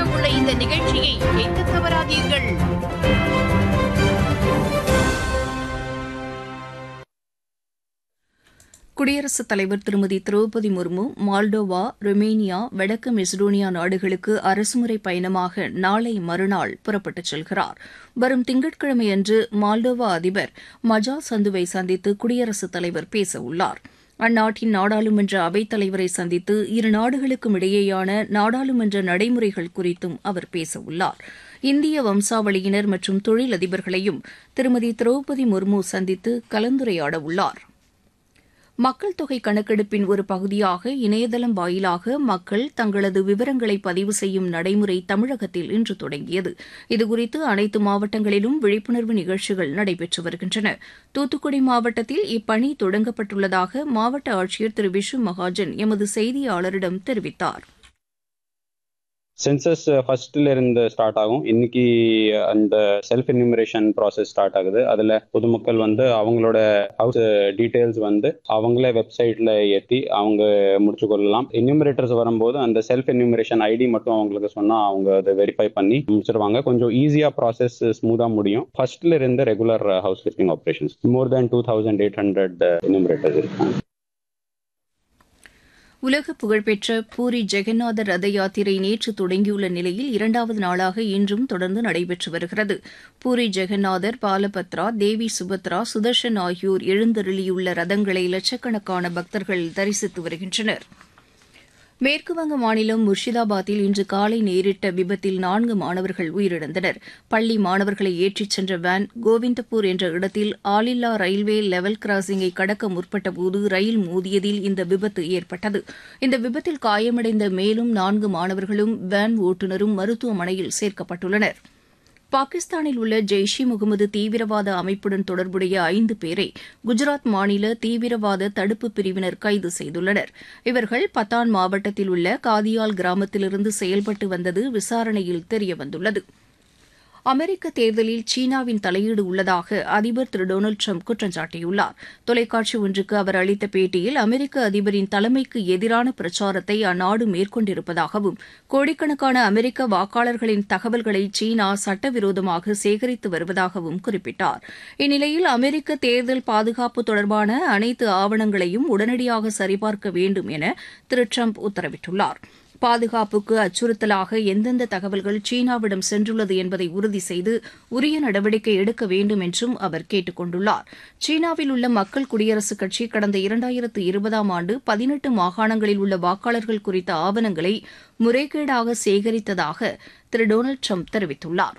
உள்ள இந்த நிகழ்ச்சியை கேட்க தவறாதீர்கள் குடியரசுத் தலைவர் திருமதி திரௌபதி முர்மு மால்டோவா ருமேனியா வடக்கு மெசடோனியா நாடுகளுக்கு அரசுமுறை பயணமாக நாளை மறுநாள் புறப்பட்டுச் செல்கிறார் வரும் திங்கட்கிழமையன்று மால்டோவா அதிபர் மஜா சந்துவை சந்தித்து குடியரசுத் தலைவர் பேசவுள்ளார் அந்நாட்டின் நாடாளுமன்ற அவைத்தலைவரை சந்தித்து இரு நாடுகளுக்கும் இடையேயான நாடாளுமன்ற நடைமுறைகள் குறித்தும் அவர் பேசவுள்ளார் இந்திய வம்சாவளியினர் மற்றும் தொழிலதிபர்களையும் திருமதி திரௌபதி முர்மு சந்தித்து கலந்துரையாட உள்ளார் மக்கள் தொகை கணக்கெடுப்பின் ஒரு பகுதியாக இணையதளம் வாயிலாக மக்கள் தங்களது விவரங்களை பதிவு செய்யும் நடைமுறை தமிழகத்தில் இன்று தொடங்கியது இதுகுறித்து அனைத்து மாவட்டங்களிலும் விழிப்புணர்வு நிகழ்ச்சிகள் நடைபெற்று வருகின்றன தூத்துக்குடி மாவட்டத்தில் இப்பணி தொடங்கப்பட்டுள்ளதாக மாவட்ட ஆட்சியர் திரு விஷு மகாஜன் எமது செய்தியாளரிடம் தெரிவித்தார் சென்சஸ் ஃபர்ஸ்ட்ல இருந்து ஸ்டார்ட் ஆகும் இன்னைக்கு அந்த செல்ஃப் என்யூமரேஷன் ப்ராசஸ் ஸ்டார்ட் ஆகுது அதுல பொதுமக்கள் வந்து அவங்களோட ஹவுஸ் டீடைல்ஸ் வந்து அவங்களே வெப்சைட்ல ஏற்றி அவங்க முடிச்சு கொள்ளலாம் என்யூமரேட்டர்ஸ் வரும்போது அந்த செல்ஃப் என்யூமரேஷன் ஐடி மட்டும் அவங்களுக்கு சொன்னா அவங்க அதை வெரிஃபை பண்ணி முடிச்சிருவாங்க கொஞ்சம் ஈஸியா ப்ராசஸ் ஸ்மூதா முடியும் ஃபர்ஸ்ட்ல இருந்து regular house lifting operations more than two thousand eight hundred enumerators இருக்காங்க உலக புகழ்பெற்ற பூரி ஜெகநாதர் ரத யாத்திரை நேற்று தொடங்கியுள்ள நிலையில் இரண்டாவது நாளாக இன்றும் தொடர்ந்து நடைபெற்று வருகிறது பூரி ஜெகநாதர் பாலபத்ரா தேவி சுபத்ரா சுதர்ஷன் ஆகியோர் எழுந்தருளியுள்ள ரதங்களை லட்சக்கணக்கான பக்தர்கள் தரிசித்து வருகின்றனர் மேற்குவங்க மாநிலம் முர்ஷிதாபாத்தில் இன்று காலை நேரிட்ட விபத்தில் நான்கு மாணவர்கள் உயிரிழந்தனர் பள்ளி மாணவர்களை ஏற்றிச் சென்ற வேன் கோவிந்தபூர் என்ற இடத்தில் ஆளில்லா ரயில்வே லெவல் கிராசிங்கை கடக்க முற்பட்டபோது ரயில் மோதியதில் இந்த விபத்து ஏற்பட்டது இந்த விபத்தில் காயமடைந்த மேலும் நான்கு மாணவர்களும் வேன் ஓட்டுநரும் மருத்துவமனையில் சேர்க்கப்பட்டுள்ளனா் பாகிஸ்தானில் உள்ள ஜெய்ஷ் இ முகமது தீவிரவாத அமைப்புடன் தொடர்புடைய ஐந்து பேரை குஜராத் மாநில தீவிரவாத தடுப்பு பிரிவினர் கைது செய்துள்ளனர் இவர்கள் பத்தான் மாவட்டத்தில் உள்ள காதியால் கிராமத்திலிருந்து செயல்பட்டு வந்தது விசாரணையில் தெரியவந்துள்ளது அமெரிக்க தேர்தலில் சீனாவின் தலையீடு உள்ளதாக அதிபர் திரு டொனால்டு ட்ரம்ப் குற்றம் சாட்டியுள்ளார் தொலைக்காட்சி ஒன்றுக்கு அவர் அளித்த பேட்டியில் அமெரிக்க அதிபரின் தலைமைக்கு எதிரான பிரச்சாரத்தை அந்நாடு மேற்கொண்டிருப்பதாகவும் கோடிக்கணக்கான அமெரிக்க வாக்காளர்களின் தகவல்களை சீனா சட்டவிரோதமாக சேகரித்து வருவதாகவும் குறிப்பிட்டார் இந்நிலையில் அமெரிக்க தேர்தல் பாதுகாப்பு தொடர்பான அனைத்து ஆவணங்களையும் உடனடியாக சரிபார்க்க வேண்டும் என திரு ட்ரம்ப் உத்தரவிட்டுள்ளார் பாதுகாப்புக்கு அச்சுறுத்தலாக எந்தெந்த தகவல்கள் சீனாவிடம் சென்றுள்ளது என்பதை உறுதி செய்து உரிய நடவடிக்கை எடுக்க வேண்டும் என்றும் அவர் கேட்டுக் கொண்டுள்ளார் சீனாவில் உள்ள மக்கள் குடியரசுக் கட்சி கடந்த இரண்டாயிரத்து இருபதாம் ஆண்டு பதினெட்டு மாகாணங்களில் உள்ள வாக்காளர்கள் குறித்த ஆவணங்களை முறைகேடாக சேகரித்ததாக திரு டொனால்டு ட்ரம்ப் தெரிவித்துள்ளார்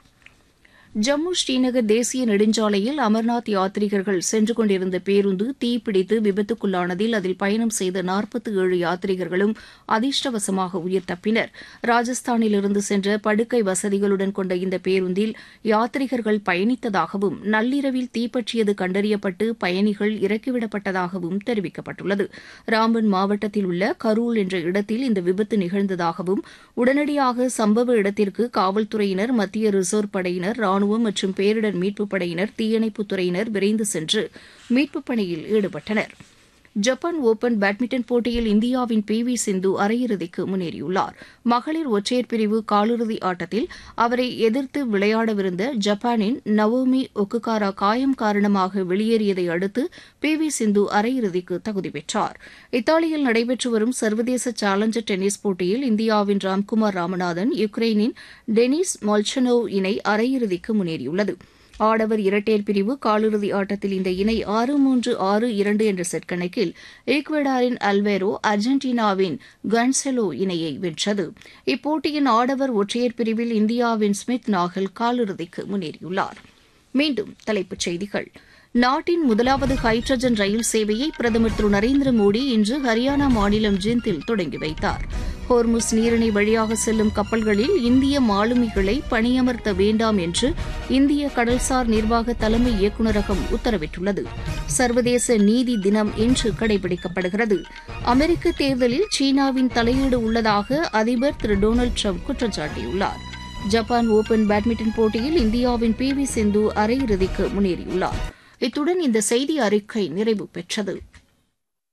ஜம்மு ஸ்ரீநகர் தேசிய நெடுஞ்சாலையில் அமர்நாத் யாத்ரீகர்கள் சென்று கொண்டிருந்த பேருந்து தீப்பிடித்து விபத்துக்குள்ளானதில் அதில் பயணம் செய்த நாற்பத்தி ஏழு யாத்ரீகர்களும் அதிர்ஷ்டவசமாக உயிர் தப்பினர் ராஜஸ்தானிலிருந்து சென்ற படுக்கை வசதிகளுடன் கொண்ட இந்த பேருந்தில் யாத்ரீகர்கள் பயணித்ததாகவும் நள்ளிரவில் தீப்பற்றியது கண்டறியப்பட்டு பயணிகள் இறக்கிவிடப்பட்டதாகவும் தெரிவிக்கப்பட்டுள்ளது ராம்பன் மாவட்டத்தில் உள்ள கரூல் என்ற இடத்தில் இந்த விபத்து நிகழ்ந்ததாகவும் உடனடியாக சம்பவ இடத்திற்கு காவல்துறையினர் மத்திய ரிசர்வ் படையினர் ராணுவம் மற்றும் பேரிடர் மீட்புப் படையினர் தீயணைப்புத் துறையினர் விரைந்து சென்று மீட்புப் பணியில் ஈடுபட்டனர் ஜப்பான் ஓபன் பேட்மிண்டன் போட்டியில் இந்தியாவின் பி வி சிந்து அரையிறுதிக்கு முன்னேறியுள்ளார் மகளிர் ஒற்றையர் பிரிவு காலிறுதி ஆட்டத்தில் அவரை எதிர்த்து விளையாடவிருந்த ஜப்பானின் நவோமி ஒக்குகாரா காயம் காரணமாக வெளியேறியதை அடுத்து பி வி சிந்து அரையிறுதிக்கு தகுதி பெற்றார் இத்தாலியில் நடைபெற்று வரும் சர்வதேச சேலஞ்சர் டென்னிஸ் போட்டியில் இந்தியாவின் ராம்குமார் ராமநாதன் யுக்ரைனின் டெனிஸ் மால்ச்சனோவ் இணை அரையிறுதிக்கு முன்னேறியுள்ளது ஆடவர் இரட்டையர் பிரிவு காலிறுதி ஆட்டத்தில் இந்த இணை ஆறு மூன்று ஆறு இரண்டு என்ற செட் கணக்கில் ஈக்வடாரின் அல்வேரோ அர்ஜென்டினாவின் கன்செலோ இணையை வென்றது இப்போட்டியின் ஆடவர் ஒற்றையர் பிரிவில் இந்தியாவின் ஸ்மித் நாகல் காலிறுதிக்கு முன்னேறியுள்ளார் மீண்டும் தலைப்புச் செய்திகள் நாட்டின் முதலாவது ஹைட்ரஜன் ரயில் சேவையை பிரதமர் திரு நரேந்திர மோடி இன்று ஹரியானா மாநிலம் ஜிந்தில் தொடங்கி வைத்தார் ஹோர்முஸ் நீரிணை வழியாக செல்லும் கப்பல்களில் இந்திய மாலுமிகளை பணியமர்த்த வேண்டாம் என்று இந்திய கடல்சார் நிர்வாக தலைமை இயக்குநரகம் உத்தரவிட்டுள்ளது சர்வதேச நீதி தினம் இன்று கடைபிடிக்கப்படுகிறது அமெரிக்க தேர்தலில் சீனாவின் தலையீடு உள்ளதாக அதிபர் திரு டொனால்டு ட்ரம்ப் குற்றம் சாட்டியுள்ளார் ஜப்பான் ஓபன் பேட்மிண்டன் போட்டியில் இந்தியாவின் பி வி சிந்து அரையிறுதிக்கு முன்னேறியுள்ளார் இத்துடன் இந்த செய்தி அறிக்கை நிறைவு பெற்றது